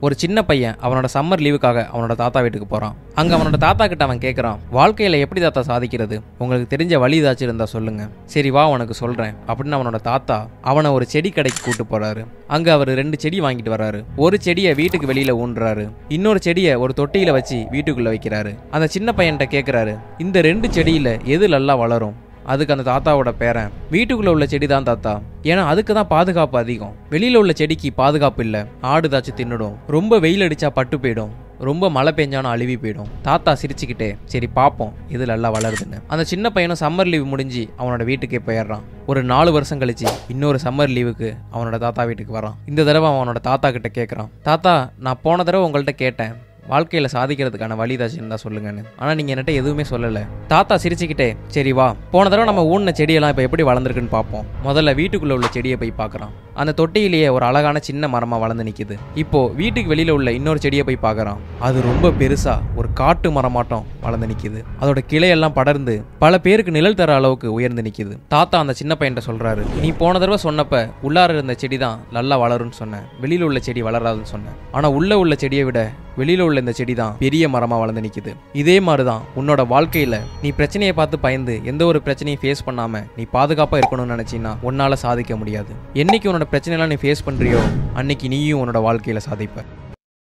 ஒரு சின்ன பையன் அவனோட சம்மர் லீவுக்காக அவனோட தாத்தா வீட்டுக்கு போறான் அங்க அவனோட தாத்தா கிட்ட அவன் கேட்கறான் வாழ்க்கையில எப்படி தாத்தா சாதிக்கிறது உங்களுக்கு தெரிஞ்ச வழி ஏதாச்சும் இருந்தா சொல்லுங்க சரி வா உனக்கு சொல்றேன் அப்படின்னு அவனோட தாத்தா அவனை ஒரு செடி கடைக்கு கூட்டு போறாரு அங்க அவர் ரெண்டு செடி வாங்கிட்டு வராரு ஒரு செடியை வீட்டுக்கு வெளியில ஊன்றாரு இன்னொரு செடியை ஒரு தொட்டியில வச்சு வீட்டுக்குள்ள வைக்கிறாரு அந்த சின்ன பையன்கிட்ட கேட்கறாரு இந்த ரெண்டு செடியில எது நல்லா வளரும் அதுக்கு அந்த தாத்தாவோட பேரன் வீட்டுக்குள்ள உள்ள செடி தான் தாத்தா ஏன்னா அதுக்கு தான் பாதுகாப்பு அதிகம் வெளியில உள்ள செடிக்கு பாதுகாப்பு இல்லை ஆடு தாச்சும் தின்னுடும் ரொம்ப வெயில் அடிச்சா பட்டு போயிடும் ரொம்ப மழை பெஞ்சாலும் அழுவி போயிடும் தாத்தா சிரிச்சுக்கிட்டே சரி பார்ப்போம் இது நல்லா வளருதுன்னு அந்த சின்ன பையனும் சம்மர் லீவ் முடிஞ்சு அவனோட வீட்டுக்கே போயிடுறான் ஒரு நாலு வருஷம் கழிச்சு இன்னொரு சம்மர் லீவுக்கு அவனோட தாத்தா வீட்டுக்கு வரான் இந்த தடவை அவனோட தாத்தா கிட்ட கேட்குறான் தாத்தா நான் போன தடவை உங்கள்கிட்ட கேட்டேன் வாழ்க்கையில் சாதிக்கிறதுக்கான வழி ஏதாச்சும் இருந்தால் சொல்லுங்கன்னு ஆனால் நீங்கள் என்கிட்ட எதுவுமே சொல்லலை தாத்தா சிரிச்சுக்கிட்டே சரி வா போன தடவை நம்ம ஊன செடியெல்லாம் இப்போ எப்படி வளர்ந்துருக்குன்னு பார்ப்போம் முதல்ல வீட்டுக்குள்ளே உள்ள செடியை போய் பார்க்குறான் அந்த தொட்டியிலேயே ஒரு அழகான சின்ன மரமாக வளர்ந்து நிற்கிது இப்போ வீட்டுக்கு வெளியில் உள்ள இன்னொரு செடியை போய் பார்க்குறான் அது ரொம்ப பெருசாக ஒரு காட்டு மரமாட்டம் வளர்ந்து நிற்கிது அதோட கிளையெல்லாம் படர்ந்து பல பேருக்கு நிழல் தர அளவுக்கு உயர்ந்து நிற்கிது தாத்தா அந்த சின்ன பையன்ட்ட சொல்கிறாரு நீ போன தடவை சொன்னப்ப உள்ளார இருந்த செடி தான் நல்லா வளரும்னு சொன்னேன் வெளியில் உள்ள செடி வளராதுன்னு சொன்னேன் ஆனால் உள்ள உள்ள செடியை விட வெளியில உள்ள இந்த செடி தான் பெரிய மரமா வளர்ந்து நிக்குது இதே மாதிரி தான் உன்னோட வாழ்க்கையில நீ பிரச்சனையை பார்த்து பயந்து எந்த ஒரு பிரச்சனையும் ஃபேஸ் பண்ணாம நீ பாதுகாப்பா இருக்கணும்னு நினைச்சீன்னா உன்னால சாதிக்க முடியாது என்னைக்கு உன்னோட பிரச்சனையெல்லாம் நீ ஃபேஸ் பண்றியோ அன்னைக்கு நீயும் உன்னோட வாழ்க்கையில சாதிப்ப